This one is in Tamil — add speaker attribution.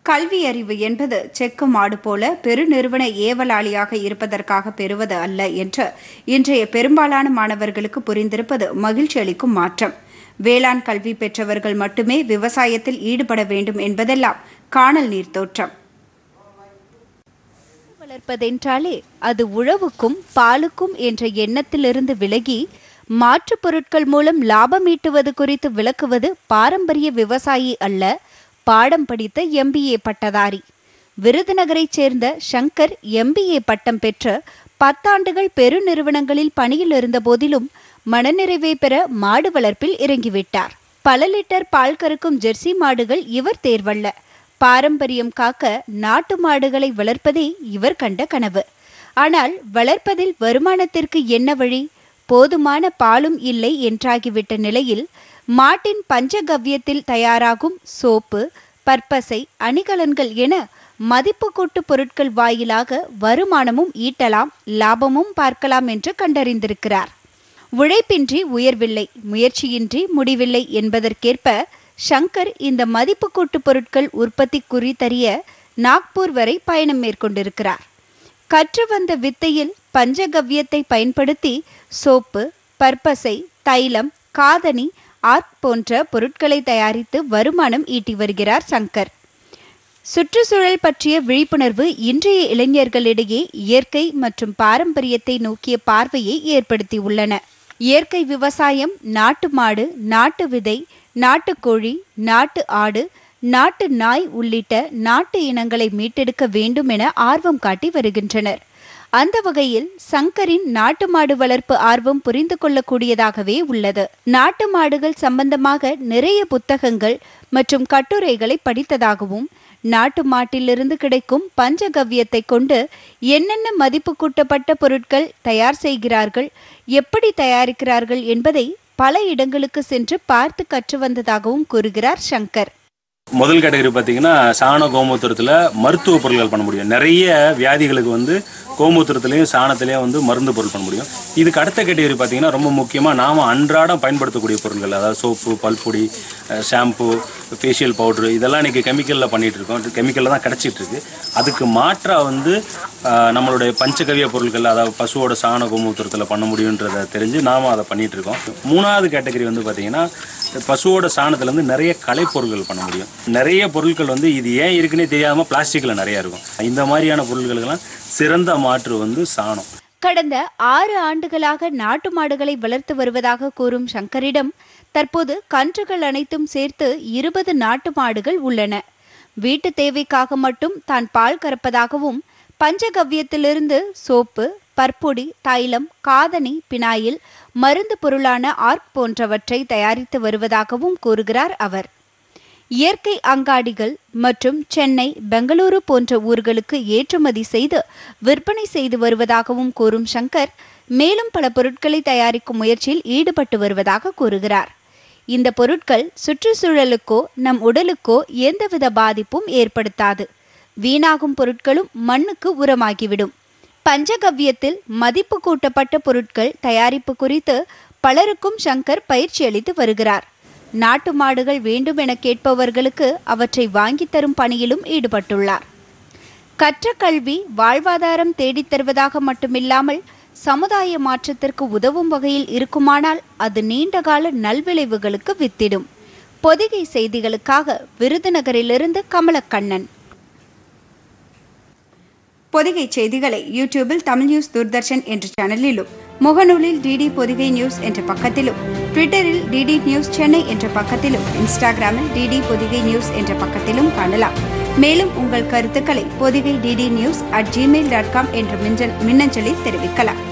Speaker 1: கல்வி அறிவு என்பது செக்கு மாடு போல பெருநிறுவன ஏவலாளியாக இருப்பதற்காக பெறுவது அல்ல என்று இன்றைய பெரும்பாலான மாணவர்களுக்கு புரிந்திருப்பது மகிழ்ச்சி அளிக்கும் மாற்றம் வேளாண் கல்வி பெற்றவர்கள் மட்டுமே விவசாயத்தில் ஈடுபட வேண்டும் என்பதெல்லாம் காணல் நீர் தோற்றம்
Speaker 2: வளர்ப்பதென்றாலே அது உழவுக்கும் பாலுக்கும் என்ற எண்ணத்திலிருந்து விலகி மாற்றுப் பொருட்கள் மூலம் லாபம் ஈட்டுவது குறித்து விளக்குவது பாரம்பரிய விவசாயி அல்ல பாடம் படித்த எம்பிஏ பட்டதாரி விருதுநகரைச் சேர்ந்த சங்கர் எம்பிஏ பட்டம் பெற்று பத்தாண்டுகள் பெருநிறுவனங்களில் பணியில் இருந்த போதிலும் மனநிறைவை பெற மாடு வளர்ப்பில் இறங்கிவிட்டார் பல லிட்டர் பால் கறக்கும் ஜெர்சி மாடுகள் இவர் தேர்வல்ல பாரம்பரியம் காக்க நாட்டு மாடுகளை வளர்ப்பதே இவர் கண்ட கனவு ஆனால் வளர்ப்பதில் வருமானத்திற்கு என்ன வழி போதுமான பாலும் இல்லை என்றாகிவிட்ட நிலையில் மாட்டின் பஞ்சகவ்யத்தில் தயாராகும் சோப்பு பற்பசை அணிகலன்கள் என மதிப்பு கூட்டு பொருட்கள் வாயிலாக வருமானமும் ஈட்டலாம் லாபமும் பார்க்கலாம் என்று கண்டறிந்திருக்கிறார் உழைப்பின்றி உயர்வில்லை முயற்சியின்றி முடிவில்லை என்பதற்கேற்ப ஷங்கர் இந்த மதிப்பு கூட்டு பொருட்கள் உற்பத்தி குறித்தறிய நாக்பூர் வரை பயணம் மேற்கொண்டிருக்கிறார் கற்று வந்த வித்தையில் பஞ்சகவ்யத்தை பயன்படுத்தி சோப்பு பற்பசை தைலம் காதணி ஆர்க் போன்ற பொருட்களை தயாரித்து வருமானம் ஈட்டி வருகிறார் சங்கர் சுற்றுச்சூழல் பற்றிய விழிப்புணர்வு இன்றைய இளைஞர்களிடையே இயற்கை மற்றும் பாரம்பரியத்தை நோக்கிய பார்வையை ஏற்படுத்தியுள்ளன இயற்கை விவசாயம் நாட்டு மாடு நாட்டு விதை நாட்டுக்கோழி நாட்டு ஆடு நாட்டு நாய் உள்ளிட்ட நாட்டு இனங்களை மீட்டெடுக்க வேண்டும் என ஆர்வம் காட்டி வருகின்றனர் அந்த வகையில் சங்கரின் நாட்டு மாடு வளர்ப்பு ஆர்வம் புரிந்து கொள்ளக்கூடியதாகவே உள்ளது நாட்டு மாடுகள் சம்பந்தமாக நிறைய புத்தகங்கள் மற்றும் கட்டுரைகளை படித்ததாகவும் நாட்டு மாட்டிலிருந்து கிடைக்கும் பஞ்சகவ்யத்தை கொண்டு என்னென்ன மதிப்பு கூட்டப்பட்ட பொருட்கள் தயார் செய்கிறார்கள் எப்படி தயாரிக்கிறார்கள் என்பதை பல இடங்களுக்கு சென்று பார்த்து கற்று வந்ததாகவும் கூறுகிறார் சங்கர்
Speaker 3: முதல் கேட்டகரி பார்த்தீங்கன்னா சாண கோமூத்திரத்தில் மருத்துவ பொருட்கள் பண்ண முடியும் நிறைய வியாதிகளுக்கு வந்து கோமூத்திரத்துலேயும் சாணத்துலேயும் வந்து மருந்து பொருள் பண்ண முடியும் இதுக்கு அடுத்த கேட்டகரி பார்த்தீங்கன்னா ரொம்ப முக்கியமாக நாம் அன்றாடம் பயன்படுத்தக்கூடிய பொருட்கள் அதாவது சோப்பு பல்பொடி ஷாம்பு ஃபேஷியல் பவுட்ரு இதெல்லாம் இன்றைக்கி கெமிக்கலில் பண்ணிகிட்டு இருக்கோம் கெமிக்கலில் தான் கிடச்சிட்டு இருக்கு அதுக்கு மாற்றாக வந்து ஆஹ், நம்மளுடைய பஞ்சகவிய பொருட்கள் அதாவது பசுவோட சாண கோமூத்திரத்தில் பண்ண முடியுன்றதை தெரிஞ்சு நாம் அதை பண்ணிகிட்டு இருக்கோம் மூணாவது கேட்டகரி வந்து பார்த்திங்கன்னா பசுவோட சாணத்துலேருந்து நிறைய கலைப்பொருட்கள் பண்ண முடியும் நிறைய பொருட்கள் வந்து இது ஏன் இருக்குன்னே தெரியாமல் பிளாஸ்டிக்கில் நிறைய இருக்கும் இந்த மாதிரியான பொருட்களுக்கெல்லாம் சிறந்த மாற்று வந்து சாணம்
Speaker 2: கடந்த ஆறு ஆண்டுகளாக நாட்டு மாடுகளை வளர்த்து வருவதாக கூறும் சங்கரிடம் தற்போது கன்றுகள் அனைத்தும் சேர்த்து இருபது நாட்டு மாடுகள் உள்ளன வீட்டு தேவைக்காக மட்டும் தான் பால் கறப்பதாகவும் பஞ்சகவ்யத்திலிருந்து சோப்பு பற்பொடி தைலம் காதணி பினாயில் மருந்து பொருளான ஆர்க் போன்றவற்றை தயாரித்து வருவதாகவும் கூறுகிறார் அவர் இயற்கை அங்காடிகள் மற்றும் சென்னை பெங்களூரு போன்ற ஊர்களுக்கு ஏற்றுமதி செய்து விற்பனை செய்து வருவதாகவும் கூறும் சங்கர் மேலும் பல பொருட்களை தயாரிக்கும் முயற்சியில் ஈடுபட்டு வருவதாக கூறுகிறார் இந்த பொருட்கள் சுற்றுச்சூழலுக்கோ நம் உடலுக்கோ எந்தவித பாதிப்பும் ஏற்படுத்தாது வீணாகும் பொருட்களும் மண்ணுக்கு உரமாகிவிடும் பஞ்சகவ்யத்தில் மதிப்பு கூட்டப்பட்ட பொருட்கள் தயாரிப்பு குறித்து பலருக்கும் சங்கர் பயிற்சி அளித்து வருகிறார் நாட்டு மாடுகள் வேண்டும் என கேட்பவர்களுக்கு அவற்றை வாங்கித் தரும் பணியிலும் ஈடுபட்டுள்ளார் கற்ற கல்வி வாழ்வாதாரம் தேடித் தருவதாக மட்டுமில்லாமல் சமுதாய மாற்றத்திற்கு உதவும் வகையில் இருக்குமானால் அது நீண்டகால நல்விளைவுகளுக்கு வித்திடும் பொதிகை செய்திகளுக்காக விருதுநகரிலிருந்து கமலக்கண்ணன்
Speaker 1: பொதிகை செய்திகளை யூடியூபில் தமிழ் நியூஸ் தூர்தர்ஷன் என்ற சேனலிலும் முகநூலில் டிடி பொதிகை நியூஸ் என்ற பக்கத்திலும் ட்விட்டரில் டிடி நியூஸ் சென்னை என்ற பக்கத்திலும் இன்ஸ்டாகிராமில் டிடி பொதிகை நியூஸ் என்ற பக்கத்திலும் காணலாம் மேலும் உங்கள் கருத்துக்களை Podhigai DD news at Gmail dot com என்ற மின்னஞ்சலில் தெரிவிக்கலாம்